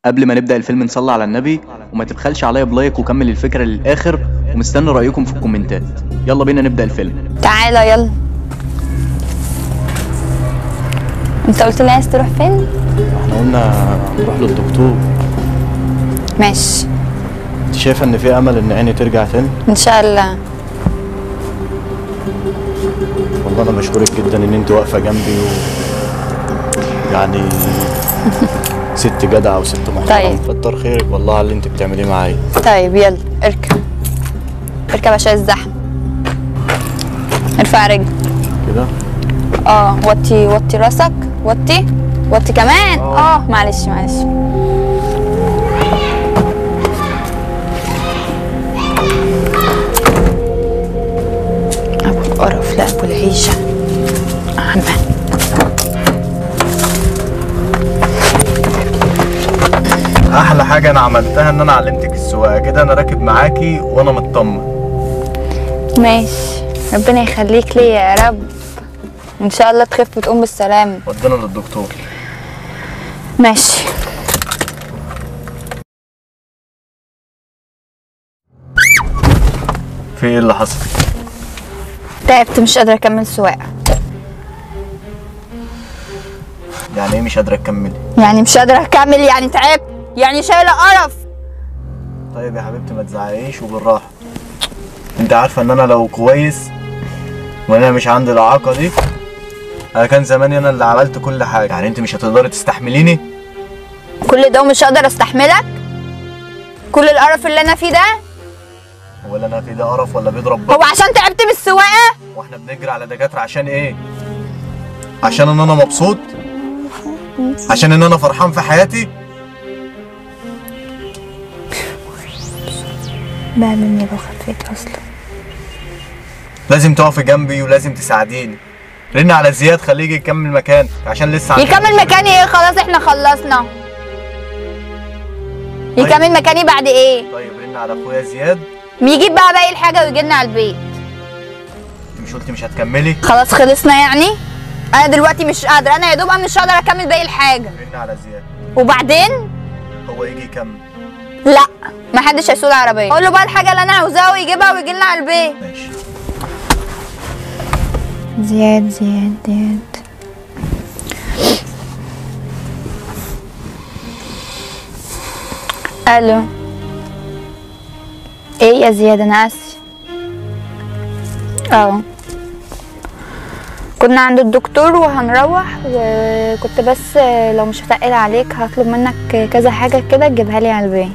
قبل ما نبدأ الفيلم نصلي على النبي وما تبخلش عليا بلايك وكمل الفكرة للآخر ومستني رأيكم في الكومنتات يلا بينا نبدأ الفيلم تعالى يلا انت قلت لي عايز تروح فين احنا قلنا نروح للدكتور ماشي انت شايفة ان في امل ان عيني ترجع تاني ان شاء الله والله انا بشكرك جدا ان انت واقفة جنبي و... يعني ست جدعة وست محترمة طيب. كتر خيرك والله على اللي انت بتعمليه معايا طيب يلا اركب اركب عشان الزحمه ارفع رجل كده اه وطي وطي راسك وطي وطي كمان اه معلش معلش ابو القرف لا ابو العيشه عمان احلى حاجة انا عملتها ان انا علمتك السواقة كده انا راكب معاكي وانا مطمن ماشي ربنا يخليك لي يا رب ان شاء الله تخف وتقوم بالسلامه ودينا للدكتور ماشي في ايه اللي حصل تعبت مش قادره اكمل سواقه يعني ايه مش قادرة تكملي يعني مش قادره اكمل يعني تعبت يعني شايله قرف طيب يا حبيبتي ما تزعقيش وبالراحة انت عارفة ان انا لو كويس وانا مش عندي الاعاقة دي انا كان زماني انا اللي عملت كل حاجة يعني انت مش هتقدري تستحمليني كل ده ومش هقدر استحملك كل القرف اللي انا فيه ده ولا انا في ده قرف ولا بيضرب هو عشان تعبت من السواقه واحنا بنجري على دكاترة عشان ايه عشان ان انا مبسوط عشان ان انا فرحان في حياتي بقى مني لو خفيت اصلا لازم تقفي جنبي ولازم تساعديني رن على زياد خليه يجي يكمل مكانك عشان لسه عندي- يكمل مكاني ايه خلاص احنا خلصنا يكمل مكاني بعد ايه طيب رن على اخويا زياد يجيب بقى باقي الحاجه ويجي لنا على البيت انت مش قلتي مش هتكملي خلاص خلصنا يعني انا دلوقتي مش قادره انا يا دوب أنا مش هقدر اكمل باقي الحاجه رن على زياد وبعدين هو يجي يكمل لا ما حدش هيسوق العربيه اقول له بقى الحاجه اللي انا عاوزاها ويجيبها ويجي لنا على البيت ماشي زياد زياد زياد الو ايه يا زياد انا اسف اه كنا عند الدكتور وهنروح وكنت بس لو مش هتقل عليك هطلب منك كذا حاجة كده تجيبها لي على البيت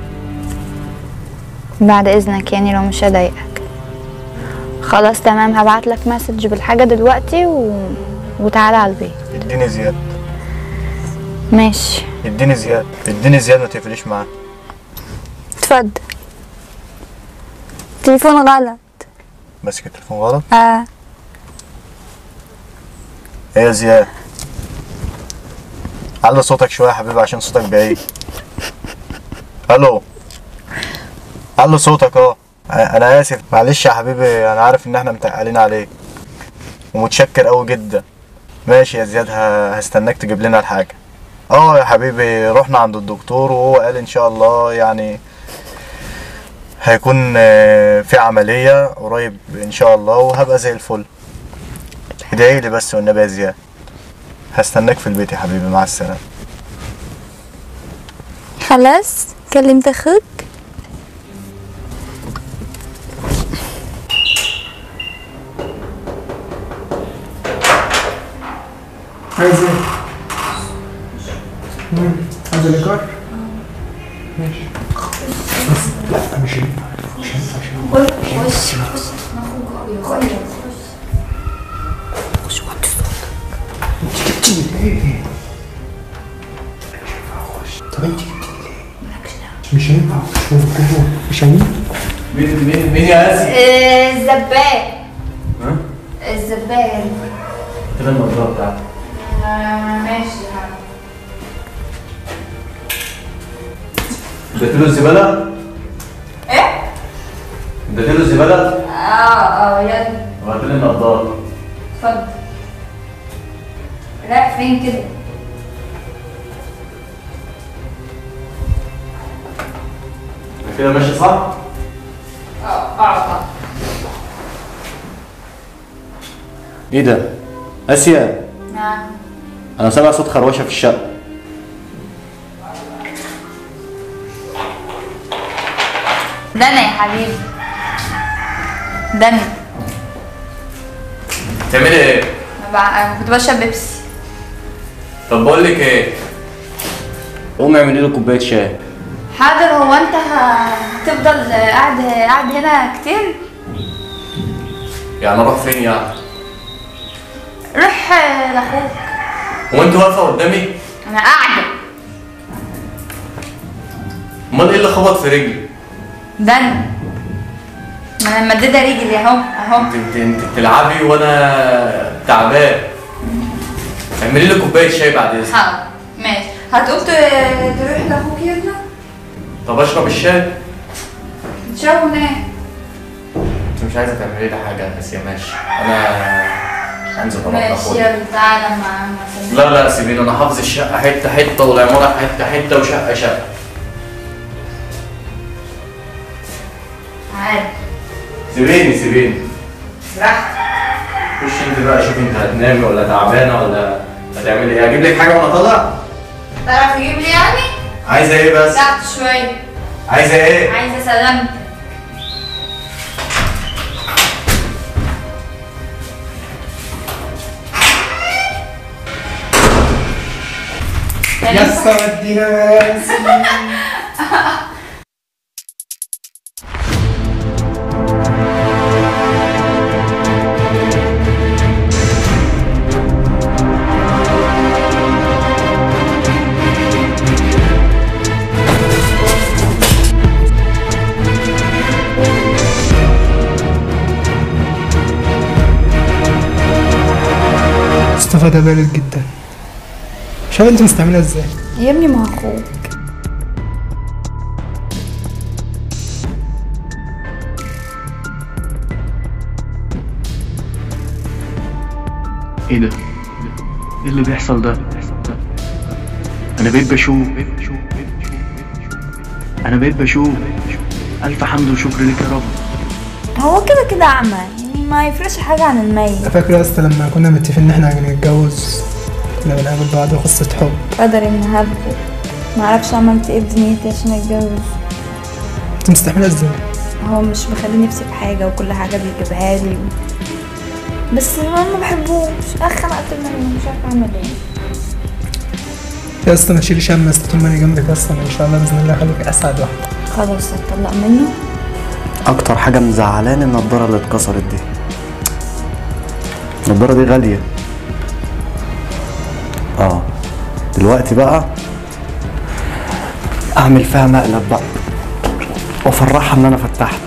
بعد اذنك يعني لو مش هضايقك خلاص تمام هبعت لك مسج بالحاجة دلوقتي و... وتعالى على البيت اديني زياد ماشي اديني زياد اديني زياد ما تقفليش معاه اتفضل تليفون غلط ماسك التليفون غلط اه ايه يا زياد علي صوتك شويه يا حبيبي عشان صوتك بعيد الو علي صوتك اه انا اسف معلش يا حبيبي انا عارف ان احنا متقلين عليك ومتشكر قوي جدا ماشي يا زياد ه- هستناك تجيب لنا الحاجه اه يا حبيبي رحنا عند الدكتور وهو قال ان شاء الله يعني هيكون آه، في عمليه قريب ان شاء الله وهبقى زي الفل ادعي لي بس والنبي يا زياد هستناك في البيت يا حبيبي مع السلامه خلاص كلمت اخوك عايز ايه؟ مم. عايز الايجار؟ ماشي بس لا مش هينفع مش هينفع مش هينفع. خش وطي صوتك انت جبتيني ليه؟ مش هينفع اخش طب انت جبتيني ليه؟ مش هينفع اخش جوه جوه مش هينفع مين مين مين يا اسف الزبال الزبال كده النضاره بتاعتك ماشي اديت له الزباله ايه؟ اديت له الزباله اه اه يلا وهات لي النضاره اتفضل رايح فين كده؟ كده ماشي صح؟ اه اعرف ايه ده؟ اسيا نعم انا سامع صوت خروشه في الشقه دنا يا حبيبي دنا بتعملي ايه؟ أنا بع- أنا كنت بشرب بيبسي طب بقول لك ايه؟ قوم اعملي له كوبايه شاي حاضر هو انت ه- هتفضل قاعد قاعد هنا كتير يعني اروح فين يعني؟ روح لاخوك هو انت واقفه قدامي؟ انا قاعده امال ايه اللي خبط في رجلي؟ دنا ما انا مديده رجلي اهو اهو انت انت انت بتلعبي وانا تعبان اعملي لي كوبايه شاي بعد اذنك حاضر ماشي هتقوم ت- تروح لاخوك يلا طب اشرب الشاي؟ تشرب ونام انت مش عايزه تعملي لي حاجه بس يا ماشي انا هنزل اروح ماشي لاخويا يلا تعالى مع مع لا لا سيبيني انا حافظ الشقه حته حته والعماره حته حته وشقه شقه تعالى سيبيني سيبيني براحتك خش انت بقى شوفي انت هتنامي ولا تعبانه ولا هتعملي ايه اجيب لك حاجه وانا طالع تعرف تجيب لي يعني؟ عايزه ايه بس تحت شوية عايزه ايه عايزة سلامتك يس ودينا ناس مصطفى ده بارد جدا مش عارف انت مستعملها ازاي يا ابني ما اخوك ايه ده؟ ايه اللي بيحصل ده؟ انا بقيت بشوف انا بقيت بشوف الف حمد وشكر لك يا رب هو كده كده اعمى يعني ما يفرقش حاجة عن الميت فاكر يا اسطى لما كنا متفقين ان احنا هنتجوز كنا بنقابل بعض قصة حب قدر النهارده ما اعرفش عملت ايه بدنيتي عشان اتجوز انت مستحملها ازاي؟ هو مش بخلي نفسي بحاجة وكل حاجة بيجيبها لي بس انا ما بحبوش اخ انا قلت منه مش عارفة اعمل ايه يا اسطى ما تشيليش هم يا اسطى طول ما انا جنبك اصلا ان شاء الله باذن الله هخليك اسعد واحده خلاص اتطلق منه اكتر حاجه مزعلاني النضاره اللي اتكسرت دي النضاره دي غاليه اه دلوقتي بقى اعمل فيها مقلب بقى وافرحها ان انا فتحت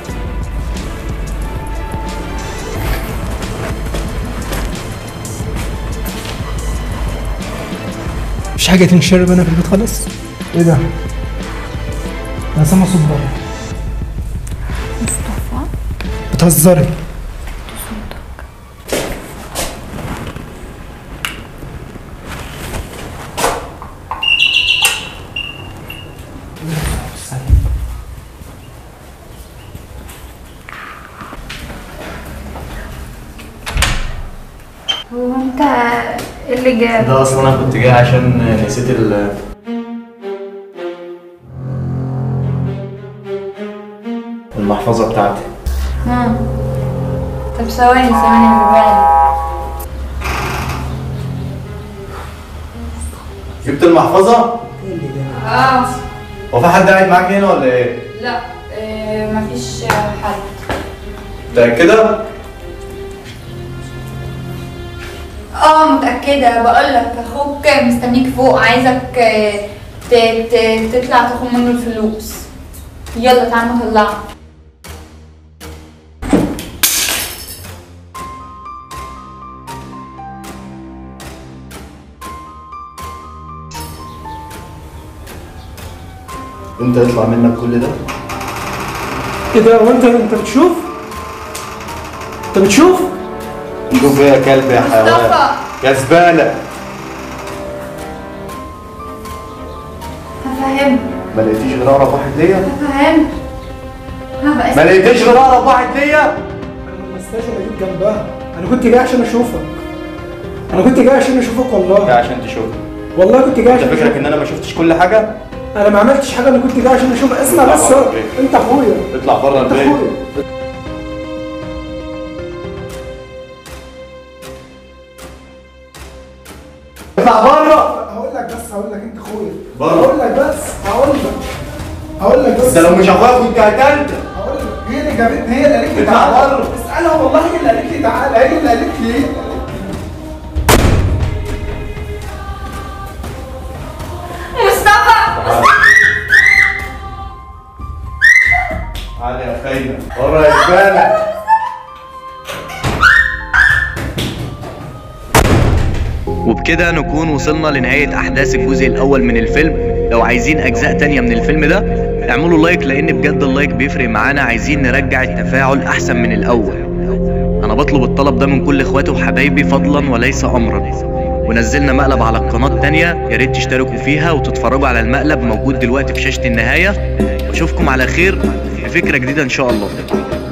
مفيش حاجه تنشرب انا في البيت خالص ايه ده؟ انا سامع صوت بره مصطفى بتهزري هو انت إيه اللي جاب ده اصلا انا كنت جاي عشان نسيت ال المحفظه بتاعتي ها طب ثواني ثواني هجيبها جبت المحفظه اه هو في حد قاعد معاك هنا ولا ايه لا آه مفيش حد متاكده اه متأكدة بقولك اخوك مستنيك فوق عايزك آه، ت- ت- تطلع تاخد منه الفلوس يلا تعالى نطلعه انت يطلع منك كل ده ايه ده هو انت انت بتشوف؟ انت بتشوف؟ شوف ايه يا كلب يا حيوان مصطفى يا زباله هفهمك ما لقيتيش غير اقرب واحد ليا فهمت ها ما بقى لقيتيش غير اقرب واحد ليا انا ما لمستهاش ولا جيت جنبها انا كنت جاي عشان اشوفك انا كنت جاي عشان اشوفك ده والله عشان تشوف والله كنت جاي انت عشان فكرك اشوفك ان انا ما شفتش كل حاجه انا ما عملتش حاجه انا كنت جاي عشان اشوفك اسمع اطلع بس بره البيت. انت اخويا اطلع بره انت البيت اخويا اطلع بره هقول لك بس هقول لك انت اخويا بره. هقول لك بس هقول لك هقول لك بس انت لو مش اخويا كنت قتلت هقول لك هي اللي جابتني هي اللي قالت لي اطلع تعالى بره. اسالها والله هي اللي قالت لي تعالى هي اللي قالت لي مصطفى تعالى يا خاينه بره يا زباله وبكده نكون وصلنا لنهاية أحداث الجزء الأول من الفيلم لو عايزين أجزاء تانية من الفيلم ده اعملوا لايك لأن بجد اللايك بيفرق معانا عايزين نرجع التفاعل أحسن من الأول أنا بطلب الطلب ده من كل إخواتي وحبايبي فضلا وليس أمرا ونزلنا مقلب على القناة التانية يا ريت تشتركوا فيها وتتفرجوا على المقلب موجود دلوقتي في شاشة النهاية واشوفكم على خير في فكرة جديدة إن شاء الله